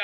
ಇಟ್ಲಾ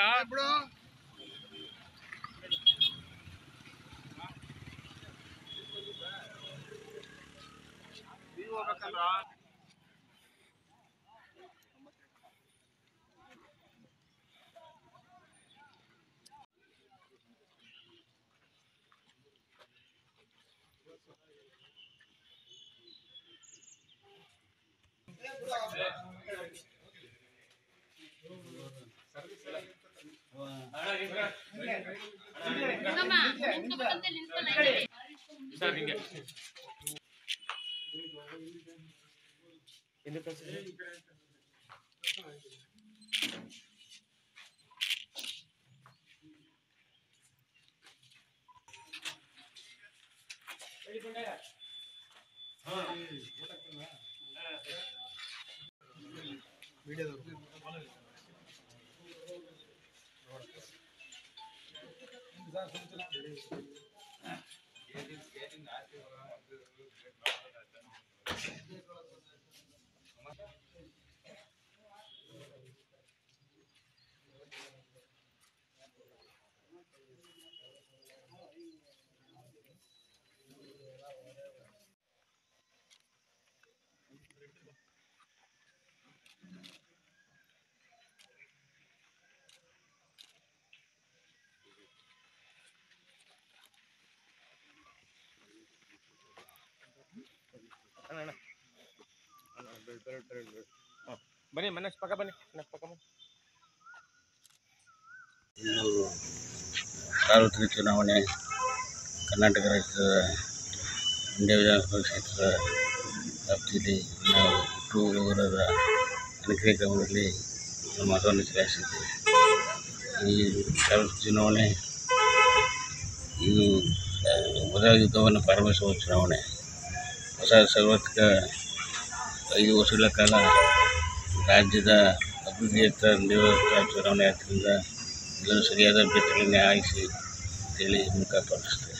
sir ಹಿಂಗೆ ಬನ್ನಿ ಮನೆ ಪಕ್ಕ ಬನ್ನಿ ಮನೆ ಪಕ್ಕ ಬನ್ನಿ ಇದು ಸಾರ್ವತ್ರಿಕ ಚುನಾವಣೆ ಕರ್ನಾಟಕ ರಾಜ್ಯದ ಮಂಡ್ಯ ವಿಧಾನಸಭಾ ಕ್ಷೇತ್ರದ ವ್ಯಾಪ್ತಿಯಲ್ಲಿ ನಾವು ಹುಟ್ಟು ಹೋಗರದ ಅನೇಕ ಕ್ರಮದಲ್ಲಿ ನಮ್ಮ ಮತವನ್ನು ಚಲಾಯಿಸಿದ್ದೇವೆ ಈ ಸಾರ್ವತ್ರಿಕ ಚುನಾವಣೆ ಇದು ಆ, ಮೊದಲ ಯುದ್ಧವನ್ನು ಪ್ರಾರಂಭಿಸುವ ಚುನಾವಣೆ ಹೊಸ ಸಾರ್ವತ್ರಿಕ ಐದು ವರ್ಷಗಳ ಕಾಲ ರಾಜ್ಯದ ಅಭಿವೃದ್ಧಿಯತ್ತ ನಡೆಯುವಂಥ ಚುನಾವಣೆ ಆದ್ದರಿಂದ ಎಲ್ಲರೂ ಸರಿಯಾದ ಅಭ್ಯರ್ಥಿಗಳನ್ನೇ ಆಯ್ಸಿ ಅಂತೇಳಿ ಮುಖ ತೋರಿಸ್ತೇವೆ